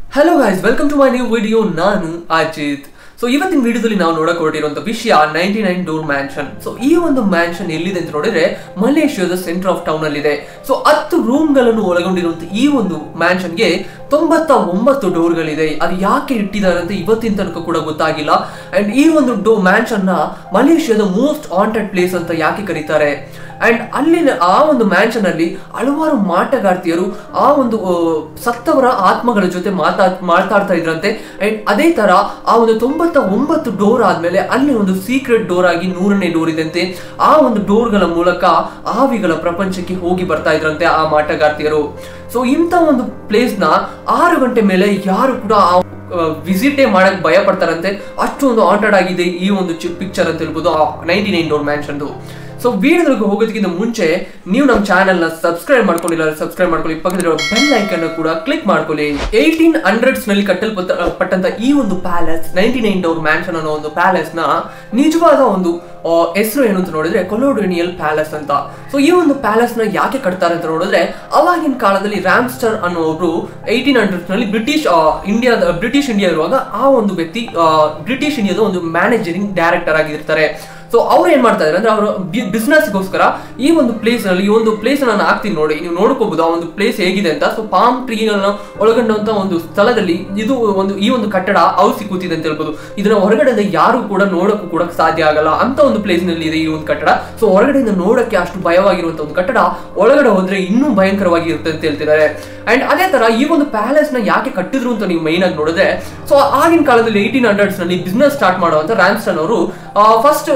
hello guys welcome to my new video ನಾನು Ajith so ಇವತ್ತಿನ ವಿಡಿಯೋದಲ್ಲಿ ನಾವು ನೋಡಕ್ ಹೊರಟಿರುವಂತ ವಿಷಯ ninety nine door mansion so ಈ ಒಂದು ಮ್ಯಾನ್ಷನ್ ಎಲ್ಲಿದೆ ಅಂತ ನೋಡಿದ್ರೆ ಮಲೇಷ್ಯಾದ ಸೆಂಟರ್ ಆಫ್ ಟೌನ್ ಅಲ್ಲಿ ಇದೆ ಸೊ ಹತ್ತು ರೂಮ್ ಗಳನ್ನು ಒಳಗೊಂಡಿರುವಂತ ಈ ಒಂದು ಮ್ಯಾನ್ಷನ್ಗೆ ತೊಂಬತ್ತ ಒಂಬತ್ತು ಡೋರ್ಗಳಿದೆ ಅದು ಯಾಕೆ ಇಟ್ಟಿದ್ದಾರೆ ಅಂತ ಇವತ್ತಿನ ತನಕ ಕೂಡ ಗೊತ್ತಾಗಿಲ್ಲ ಅಂಡ್ ಈ ಒಂದು ಡೋ ಮ್ಯಾನ್ಷನ್ ನ ಮಲೇಷ್ಯಾದ ಮೋಸ್ಟ್ ಹಾಂಟೆಡ್ ಪ್ಲೇಸ್ ಅಂತ ಯಾಕೆ ಕರೀತಾರೆ ಅಂಡ್ ಅಲ್ಲಿನ ಆ ಒಂದು ಮ್ಯಾನ್ಷನ್ ಅಲ್ಲಿ ಹಲವಾರು ಮಾಟಗಾರ್ತಿಯರು ಆ ಒಂದು ಆ, ಸತ್ತವರ ಆತ್ಮಗಳ ಜೊತೆ ಮಾತಾ ಮಾತಾಡ್ತಾ ಇದ್ರಂತೆ ಅಂಡ್ ಅದೇ ತರ ಆ ಒಂದು ತೊಂಬತ್ತ ಒಂಬತ್ತು ಡೋರ್ ಆದ್ಮೇಲೆ ಅಲ್ಲಿ ಒಂದು ಸೀಕ್ರೆಟ್ ಡೋರ್ ಆಗಿ ನೂರನೇ ಡೋರ್ ಇದಂತೆ ಆ ಒಂದು ಡೋರ್ಗಳ ಮೂಲಕ ಆವಿಗಳ ಪ್ರಪಂಚಕ್ಕೆ ಹೋಗಿ ಬರ್ತಾ ಇದ್ರಂತೆ ಆ ಮಾಟಗಾರ್ತಿಯರು ಸೊ ಇಂಥ ಒಂದು ಪ್ಲೇಸ್ ನ ಆರು ಗಂಟೆ ಮೇಲೆ ಯಾರು ಕೂಡ ಆ ವಿಸಿಟೇ ಮಾಡಕ್ ಭಯ ಪಡ್ತಾರಂತೆ ಅಷ್ಟೊಂದು ಆಂಟೆಡ್ ಆಗಿದೆ ಈ ಒಂದು ಪಿಕ್ಚರ್ ಅಂತ ಹೇಳ್ಬೋದು ನೈಂಟಿ ನೈನ್ ಡೋರ್ ಮ್ಯಾನ್ಷನ್ದು ಸೊ ವಿಡಿಯೋಗಳಿಗೆ ಹೋಗೋದಕ್ಕಿಂತ ಮುಂಚೆ ನೀವು ನಮ್ಮ ಚಾನೆಲ್ ನ ಸಬ್ಸ್ಕ್ರೈಬ್ ಮಾಡ್ಕೊಂಡಿಲ್ಲ ಸಬ್ಸ್ಕ್ರೈಬ್ ಮಾಡ್ಕೊಳ್ಳಿ ಪಕ್ಕದಲ್ಲಿರೋ ಬೆಲ್ ಐಕನ್ ಕೂಡ ಕ್ಲಿಕ್ ಮಾಡ್ಕೊಳ್ಳಿ ಏಯ್ಟೀನ್ ಹಂಡ್ರೆಡ್ಸ್ ನಲ್ಲಿ ಕಟ್ಟಲ್ಪಟ್ಟ ಪಟ್ಟಂತ ಈ ಒಂದು palace ninety nine door mansion ಅನ್ನೋ ಒಂದು ಪ್ಯಾಲೇಸ್ ನ ನಿಜವಾದ ಒಂದು ಹೆಸರು ಏನು ಅಂತ ನೋಡಿದ್ರೆ ಕೊಲೋಡೋನಿಯಲ್ ಪ್ಯಾಲೇಸ್ ಅಂತ ಸೊ ಈ ಒಂದು ಪ್ಯಾಲೇಸ್ ನ ಯಾಕೆ ಕಟ್ತಾರೆ ಅಂತ ನೋಡಿದ್ರೆ ಅವಾಗಿನ ಕಾಲದಲ್ಲಿ ರ್ಯಾಮ್ಸ್ಟರ್ ಅನ್ನೋ ಒಬ್ರು ಏಯ್ಟೀನ್ ಹಂಡ್ರೆಡ್ ನಲ್ಲಿ ಬ್ರಿಟಿಷ್ ಇಂಡಿಯಾದ ಬ್ರಿಟಿಷ್ ಇಂಡಿಯಾ ಇರುವಾಗ ಆ ಒಂದು ವ್ಯಕ್ತಿ ಬ್ರಿಟಿಷ್ ಇಂಡಿಯಾದ ಒಂದು ಮ್ಯಾನೇಜರಿಂಗ್ ಡೈರೆಕ್ಟರ್ ಆಗಿರ್ತಾರೆ ಸೊ ಅವ್ರು ಏನ್ ಮಾಡ್ತಾ ಇದ್ದಾರೆ ಅಂದ್ರೆ ಅವರು ಬಿಸ್ನೆಸ್ಗೋಸ್ಕರ ಈ ಒಂದು ಪ್ಲೇಸ್ ನಲ್ಲಿ ಈ ಒಂದು ಪ್ಲೇಸ್ ನಾನು ಹಾಕ್ತೀನಿ ನೋಡಿ ನೀವು ನೋಡ್ಕೋಬಹುದು ಆ ಒಂದು ಪ್ಲೇಸ್ ಹೇಗಿದೆ ಅಂತ ಸೊ ಪಾಮ್ ಟ್ರೀಗಳನ್ನ ಒಳಗೊಂಡಂತ ಒಂದು ಸ್ಥಳದಲ್ಲಿ ಇದು ಒಂದು ಈ ಒಂದು ಕಟ್ಟಡ ಔಸಿ ಕೂತಿದೆ ಅಂತ ಹೇಳ್ಬೋದು ಇದನ್ನ ಹೊರಗಡೆಯಿಂದ ಯಾರು ಕೂಡ ನೋಡಕ್ಕೂ ಕೂಡ ಸಾಧ್ಯ ಆಗಲ್ಲ ಅಂತ ಒಂದು ಪ್ಲೇಸ್ ನಲ್ಲಿ ಇದೆ ಈ ಒಂದು ಕಟ್ಟಡ ಸೊ ಹೊರಗಡೆಯಿಂದ ನೋಡಕ್ಕೆ ಅಷ್ಟು ಭಯವಾಗಿರುವಂತ ಒಂದು ಕಟ್ಟಡ ಒಳಗಡೆ ಹೋದ್ರೆ ಇನ್ನೂ ಭಯಂಕರವಾಗಿ ಇರುತ್ತೆ ಅಂತ ಹೇಳ್ತಿದ್ದಾರೆ ಅಂಡ್ ಅದೇ ತರ ಈ ಒಂದು ಪ್ಯಾಲೇಸ್ ನ ಯಾಕೆ ಕಟ್ಟಿದ್ರು ಅಂತ ನೀವು ಮೈನ್ ಆಗಿ ನೋಡಿದ್ರೆ ಸೊ ಆಗಿನ ಕಾಲದಲ್ಲಿ ಏಯ್ಟೀನ್ ಹಂಡ್ರೆಡ್ಸ್ ನಲ್ಲಿ ಬಿಸ್ನೆಸ್ ಸ್ಟಾರ್ಟ್ ಮಾಡುವಂತ ರ್ಯಾನ್ಸ್ಟನ್ ಅವರು ಫಸ್ಟ್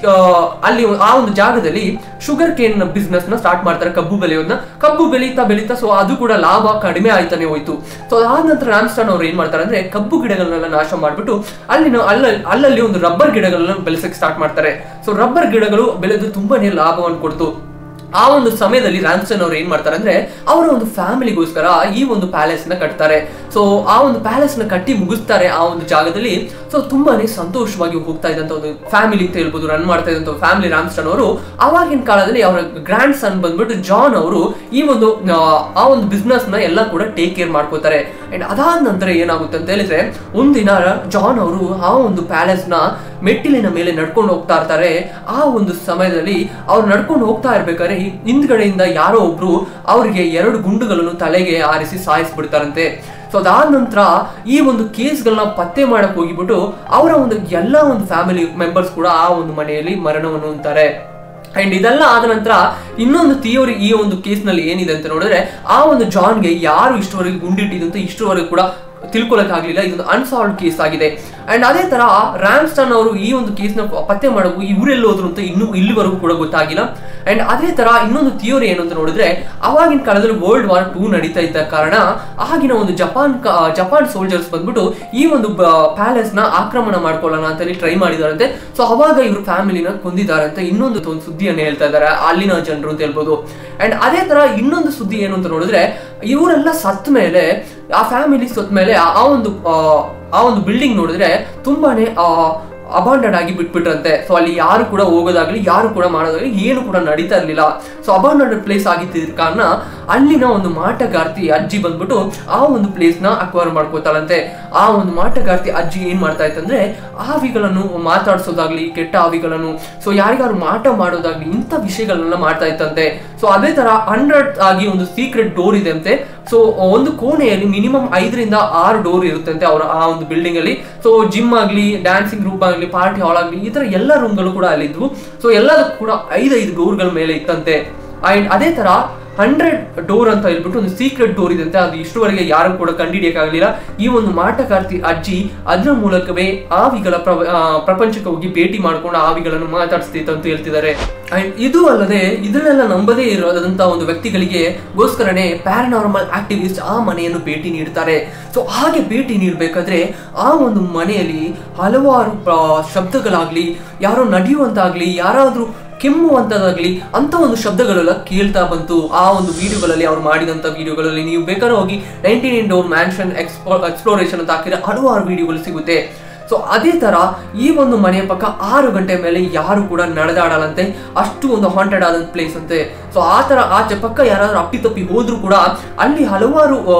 ಅಲ್ಲಿ ಆ ಒಂದು ಜಾಗದಲ್ಲಿ ಶುಗರ್ ಕೇನ್ ಬಿಸ್ನೆಸ್ ನ ಸ್ಟಾರ್ಟ್ ಮಾಡ್ತಾರೆ ಕಬ್ಬು ಬೆಳೆಯೋದನ್ನ ಕಬ್ಬು ಬೆಳೀತಾ ಬೆಳೀತಾ ಸೊ ಅದು ಕೂಡ ಲಾಭ ಕಡಿಮೆ ಆಯ್ತಾನೆ ಹೋಯ್ತು ಸೊ ಅದಾದ ನಂತರ ರಾಮ್ಸ್ಟನ್ ಅವ್ರು ಏನ್ ಮಾಡ್ತಾರೆ ಅಂದ್ರೆ ಕಬ್ಬು ಗಿಡಗಳನ್ನೆಲ್ಲ ನಾಶ ಮಾಡ್ಬಿಟ್ಟು ಅಲ್ಲಿನ ಅಲ್ಲ ಅಲ್ಲಲ್ಲಿ ಒಂದು ರಬ್ಬರ್ ಗಿಡಗಳನ್ನ ಬೆಳೆಸಕ್ಕೆ ಸ್ಟಾರ್ಟ್ ಮಾಡ್ತಾರೆ ಸೊ ರಬ್ಬರ್ ಗಿಡಗಳು ಬೆಳೆದು ತುಂಬಾನೇ ಲಾಭವನ್ನು ಕೊಡ್ತು ಆ ಒಂದು ಸಮಯದಲ್ಲಿ ರಾಮ್ಸನ್ ಅವ್ರು ಏನ್ ಮಾಡ್ತಾರೆ ಅಂದ್ರೆ ಅವರ ಒಂದು ಫ್ಯಾಮಿಲಿಗೋಸ್ಕರ ಈ ಒಂದು ಪ್ಯಾಲೇಸ್ ನ ಕಟ್ತಾರೆ ಸೊ ಆ ಒಂದು ಪ್ಯಾಲೇಸ್ ನ ಕಟ್ಟಿ ಮುಗಿಸ್ತಾರೆ ಆ ಒಂದು ಜಾಗದಲ್ಲಿ ಸೊ ತುಂಬಾನೇ ಸಂತೋಷವಾಗಿ ಹೋಗ್ತಾ ಇದ್ದಂತ ಒಂದು ಫ್ಯಾಮಿಲಿ ಅಂತ ಹೇಳ್ಬೋದು ರನ್ ಮಾಡ್ತಾ ಇದ್ದಂತ ಫ್ಯಾಮಿಲಿ ರಾಮ್ಸ್ಟನ್ ಅವರು ಅವಾಗಿನ ಕಾಲದಲ್ಲಿ ಅವರ ಗ್ರ್ಯಾಂಡ್ ಸನ್ ಬಂದ್ಬಿಟ್ಟು ಜಾನ್ ಅವರು ಈ ಒಂದು ಆ, ಆ ಒಂದು ಬಿಸ್ನೆಸ್ ನ ಎಲ್ಲ ಕೂಡ ಟೇಕ್ ಕೇರ್ ಮಾಡ್ಕೋತಾರೆ ಅಂಡ್ ಅದಾದ ನಂತರ ಏನಾಗುತ್ತೆ ಅಂತ ಹೇಳಿದ್ರೆ ಒಂದಿನ ಜಾನ್ ಅವರು ಆ ಒಂದು ಪ್ಯಾಲೇಸ್ ನ ಮೆಟ್ಟಿಲಿನ ಮೇಲೆ ನಡ್ಕೊಂಡು ಹೋಗ್ತಾ ಇರ್ತಾರೆ ಆ ಒಂದು ಸಮಯದಲ್ಲಿ ಅವ್ರು ನಡ್ಕೊಂಡು ಹೋಗ್ತಾ ಇರ್ಬೇಕಾದ್ರೆ ಹಿಂದ್ಗಡೆಯಿಂದ ಯಾರೋ ಒಬ್ರು ಅವ್ರಿಗೆ ಎರಡು ಗುಂಡುಗಳನ್ನು ತಲೆಗೆ ಆರಿಸಿ ಸಾಯಿಸ್ಬಿಡ್ತಾರಂತೆ ಸೊ ಅದಾದ ನಂತರ ಈ ಒಂದು ಕೇಸ್ಗಳನ್ನ ಪತ್ತೆ ಮಾಡಕ್ ಹೋಗಿಬಿಟ್ಟು ಅವರ ಒಂದು ಎಲ್ಲ ಒಂದು ಫ್ಯಾಮಿಲಿ ಮೆಂಬರ್ಸ್ ಕೂಡ ಆ ಒಂದು ಮನೆಯಲ್ಲಿ ಮರಣವನ್ನು ಹೊಂತಾರೆ ಅಂಡ್ ಇದೆಲ್ಲ ಆದ ನಂತರ ಇನ್ನೊಂದು ಥಿಯೋರಿ ಈ ಒಂದು ಕೇಸ್ ನಲ್ಲಿ ಏನಿದೆ ಅಂತ ನೋಡಿದ್ರೆ ಆ ಒಂದು ಜಾನ್ಗೆ ಯಾರು ಇಷ್ಟವರೆಗೆ ಗುಂಡಿಟ್ಟಿದಂತ ಇಷ್ಟವರೆಗೆ ಕೂಡ ತಿಳ್ಕೊಳಕ್ಕಾಗ್ಲಿಲ್ಲ ಇದೊಂದು ಅನ್ಸಾಲ್ವ್ ಕೇಸ್ ಆಗಿದೆ ಅಂಡ್ ಅದೇ ತರ ರಾಮ್ಸ್ಟನ್ ಅವರು ಈ ಒಂದು ಕೇಸ್ನ ಪತ್ತೆ ಮಾಡಬೇಕು ಇವರೆಲ್ಲಿ ಹೋದ್ರು ಅಂತ ಇನ್ನು ಇಲ್ಲಿವರೆಗೂ ಕೂಡ ಗೊತ್ತಾಗಿಲ್ಲ ಅಂಡ್ ಅದೇ ತರ ಇನ್ನೊಂದು ಥಿಯೋರಿ ಏನು ಅಂತ ನೋಡಿದ್ರೆ ಅವಾಗಿನ ಕಾಲದಲ್ಲಿ ವರ್ಲ್ಡ್ ವಾರ್ ಟೂ ನಡೀತಾ ಇದ್ದ ಕಾರಣ ಆಗಿನ ಒಂದು ಜಪಾನ್ ಕ- ಜಪಾನ್ ಸೋಲ್ಜರ್ಸ್ ಬಂದ್ಬಿಟ್ಟು ಈ ಒಂದು ಪ್ಯಾಲೇಸ್ ನ ಆಕ್ರಮಣ ಮಾಡ್ಕೊಳ್ಳೋಣ ಅಂತ ಟ್ರೈ ಮಾಡಿದಾರಂತೆ ಸೊ ಅವಾಗ ಇವ್ರ ಫ್ಯಾಮಿಲಿನ ಕೊಂದಿದ್ದಾರೆ ಅಂತ ಇನ್ನೊಂದು ಒಂದು ಸುದ್ದಿಯನ್ನು ಹೇಳ್ತಾ ಇದ್ದಾರೆ ಅಲ್ಲಿನ ಜನರು ಅಂತ ಹೇಳ್ಬೋದು ಅಂಡ್ ಅದೇ ತರ ಇನ್ನೊಂದು ಸುದ್ದಿ ಏನು ಅಂತ ನೋಡಿದ್ರೆ ಇವರೆಲ್ಲ ಸತ್ತ ಮೇಲೆ ಆ ಫ್ಯಾಮಿಲಿ ಸತ್ತ ಮೇಲೆ ಆ ಆ ಒಂದು ಆ, ಆ ಒಂದು ಬಿಲ್ಡಿಂಗ್ ನೋಡಿದ್ರೆ ತುಂಬಾನೇ ಅಬಾಂಡೆಡ್ ಆಗಿ ಬಿಟ್ಬಿಟ್ರಂತೆ ಸೊ ಅಲ್ಲಿ ಯಾರು ಕೂಡ ಹೋಗೋದಾಗ್ಲಿ ಯಾರು ಕೂಡ ಮಾಡೋದಾಗ್ಲಿ ಏನು ಕೂಡ ನಡೀತಾ ಇರ್ಲಿಲ್ಲ ಸೊ ಅಬಾಂಡೆಡ್ ಪ್ಲೇಸ್ ಆಗಿದ್ದ ಕಾರಣ ಅಲ್ಲಿನ ಒಂದು ಮಾಟಗಾರ್ತಿ ಅಜ್ಜಿ ಬಂದ್ಬಿಟ್ಟು ಆ ಒಂದು ಪ್ಲೇಸ್ ನ ಅಕ್ವೈರ್ ಮಾಡ್ಕೋತಾಳಂತೆ ಆ ಒಂದು ಮಾಟಗಾರ್ತಿ ಅಜ್ಜಿ ಏನ್ ಮಾಡ್ತಾ ಇತ್ತಂದ್ರೆ ಆವಿಗಳನ್ನು ಮಾತಾಡ್ಸೋದಾಗ್ಲಿ ಕೆಟ್ಟ ಆವಿಗಳನ್ನು ಸೊ ಯಾರಿಗಾರು ಮಾಟ ಮಾಡೋದಾಗ್ಲಿ ಇಂಥ ವಿಷಯಗಳನ್ನ ಮಾಡ್ತಾ ಇತ್ತಂತೆ ಸೊ ಅದೇ ತರ ಹಂಡ್ರೆಡ್ ಆಗಿ ಒಂದು ಸೀಕ್ರೆಟ್ ಡೋರ್ ಇದೆ ಅಂತೆ ಸೊ ಒಂದು ಕೋಣೆಯಲ್ಲಿ ಮಿನಿಮಮ್ ಐದರಿಂದ ಆರು ಡೋರ್ ಇರುತ್ತಂತೆ ಅವರ ಆ ಒಂದು ಬಿಲ್ಡಿಂಗ್ ಅಲ್ಲಿ ಸೊ ಜಿಮ್ ಆಗ್ಲಿ ಡ್ಯಾನ್ಸಿಂಗ್ ರೂಮ್ ಆಗ್ಲಿ ಪಾರ್ಟಿ ಹಾಲ್ ಆಗ್ಲಿ ಈ ತರ ಎಲ್ಲ ರೂಮ್ಗಳು ಕೂಡ ಅಲ್ಲಿದ್ವು ಸೊ ಎಲ್ಲದಕ್ಕೂ ಕೂಡ ಐದೈದು ಡೋರ್ಗಳ ಮೇಲೆ ಇತ್ತಂತೆ ಅಂಡ್ ಅದೇ ತರ ಹಂಡ್ರೆಡ್ ಡೋರ್ ಅಂತ ಹೇಳ್ಬಿಟ್ಟು ಒಂದು ಸೀಕ್ರೆಟ್ ಡೋರ್ ಇದೆ ಅಂತ ಅದು ಇಷ್ಟುವರೆಗೆ ಯಾರು ಕೂಡ ಕಂಡುಹಿಡಿಯಕ್ಕಾಗಲಿಲ್ಲ ಈ ಒಂದು ಮಾಟಗಾರ್ತಿ ಅಜ್ಜಿ ಅದರ ಮೂಲಕವೇ ಆವಿಗಳ ಪ್ರ- ಆ, ಪ್ರಪಂಚಕ್ಕೆ ಹೋಗಿ ಭೇಟಿ ಮಾಡ್ಕೊಂಡು ಆವಿಗಳನ್ನು ಮಾತಾಡಿಸ್ತಿತ್ತು ಅಂತ ಹೇಳ್ತಿದ್ದಾರೆ ಅಂಡ್ ಇದು ಅಲ್ಲದೆ ಇದನ್ನೆಲ್ಲ ನಂಬದೇ ಇರೋದಂತ ಒಂದು ವ್ಯಕ್ತಿಗಳಿಗೆ ಗೋಸ್ಕರನೇ ಪ್ಯಾರನಾರ್ಮಲ್ ಆಕ್ಟಿವಿಸ್ಟ್ ಆ ಮನೆಯನ್ನು ಭೇಟಿ ನೀಡ್ತಾರೆ ಸೊ ಹಾಗೆ ಭೇಟಿ ನೀಡಬೇಕಾದ್ರೆ ಆ ಒಂದು ಮನೆಯಲ್ಲಿ ಹಲವಾರು ಪ್ರ- ಶಬ್ದಗಳಾಗ್ಲಿ ಯಾರೋ ನಡೆಯುವಂತಾಗ್ಲಿ ಯಾರಾದ್ರೂ ಕೆಮ್ಮುವಂತದಾಗ್ಲಿ ಅಂತ ಒಂದು ಶಬ್ದಗಳೆಲ್ಲ ಕೇಳ್ತಾ ಬಂತು ಆ ಒಂದು ವಿಡಿಯೋಗಳಲ್ಲಿ ಅವ್ರು ಮಾಡಿದಂತ ವಿಡಿಯೋಗಳಲ್ಲಿ ನೀವು ಬೇಕಾದ್ರೆ ಹೋಗಿ ನೈನ್ಟಿ ನೈನ್ ಡೋರ್ ಮ್ಯಾನ್ಷನ್ ಎಕ್ಸ್ಪ್ಲೋ ಎಕ್ಸ್ಪ್ಲೋರೇಷನ್ ಅಂತ ಹಾಕಿದ್ರೆ ಹಲವಾರು ವಿಡಿಯೋಗಳು ಸಿಗುತ್ತೆ ಸೊ ಅದೇ ತರ ಈ ಒಂದು ಮನೆಯ ಪಕ್ಕ ಆರು ಗಂಟೆ ಮೇಲೆ ಯಾರು ಕೂಡ ನಡೆದಾಡಲ್ಲಂತೆ ಅಷ್ಟು ಒಂದು ಹಾಂಟೆಡ್ ಆದ ಪ್ಲೇಸ್ ಅಂತೆ ಸೊ ಆ ತರ ಆಚೆ ಪಕ್ಕ ಯಾರಾದ್ರೂ ಅಪ್ಪಿ ತಪ್ಪಿ ಹೋದ್ರು ಕೂಡ ಅಲ್ಲಿ ಹಲವಾರು ಆ,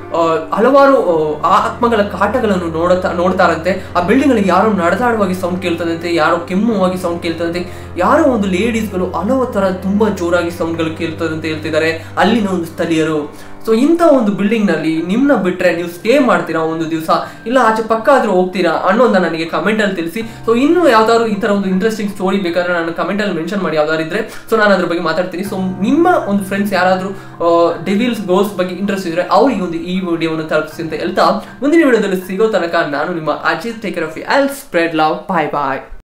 ಆ, ಹಲವಾರು ಆ, ಆತ್ಮಗಳ ಕಾಟಗಳನ್ನು ನೋಡುತ್ತಾ ನೋಡ್ತಾರಂತೆ ಆ ಬಿಲ್ಡಿಂಗ್ ಅಲ್ಲಿ ಯಾರೋ ನಡೆದಾಡುವಾಗಿ ಸೌಂಡ್ ಕೇಳ್ತದಂತೆ ಯಾರೋ ಕೆಮ್ಮುವಾಗಿ ಸೌಂಡ್ ಕೇಳ್ತದಂತೆ ಯಾರೋ ಒಂದು ಲೇಡೀಸ್ಗಳು ಹಲವು ತರ ತುಂಬಾ ಜೋರಾಗಿ ಸೌಂಡ್ಗಳು ಕೇಳ್ತದಂತೆ ಹೇಳ್ತಿದ್ದಾರೆ ಅಲ್ಲಿನ ಒಂದು ಸ್ಥಳೀಯರು ಸೊ ಇಂಥ ಒಂದು ಬಿಲ್ಡಿಂಗ್ ನಲ್ಲಿ ನಿಮ್ನ ಬಿಟ್ರೆ ನೀವು ಸ್ಟೇ ಮಾಡ್ತೀರಾ ಒಂದು ದಿವಸ ಇಲ್ಲ ಆಚೆ ಪಕ್ಕ ಆದ್ರೂ ಹೋಗ್ತೀರಾ ಅನ್ನೋದನ್ನ ನನಗೆ ಕಮೆಂಟ್ ಅಲ್ಲಿ ತಿಳಿಸಿ ಸೊ ಇನ್ನು ಯಾವ್ದಾದ್ರು ಈ ತರ ಒಂದು ಇಂಟ್ರೆಸ್ಟಿಂಗ್ ಸ್ಟೋರಿ ಬೇಕಾದ್ರೆ ನಾನು ಕಮೆಂಟ್ ಅಲ್ಲಿ ಮೆನ್ಷನ್ ಮಾಡಿ ಯಾವ್ದಾದ್ರು ಇದ್ರೆ ಸೊ ನಾನು ಅದ್ರ ಬಗ್ಗೆ ಮಾತಾಡ್ತೀನಿ ಸೊ ನಿಮ್ಮ ಒಂದು ಫ್ರೆಂಡ್ಸ್ ಯಾರಾದ್ರೂ ಡೆವಿಲ್ಸ್ ಗೋಸ್ ಬಗ್ಗೆ ಇಂಟ್ರೆಸ್ಟ್ ಇದ್ರೆ ಅವ್ರಿಗೆ ಒಂದು ಈ ವಿಡಿಯೋವನ್ನು ತಲುಪಿಸಿ ಅಂತ ಹೇಳ್ತಾ ಮುಂದಿನ ವಿಡಿಯೋದಲ್ಲಿ ಸಿಗೋ ತನಕ ನಾನು ನಿಮ್ಮ Ajith take care of all spread love bye bye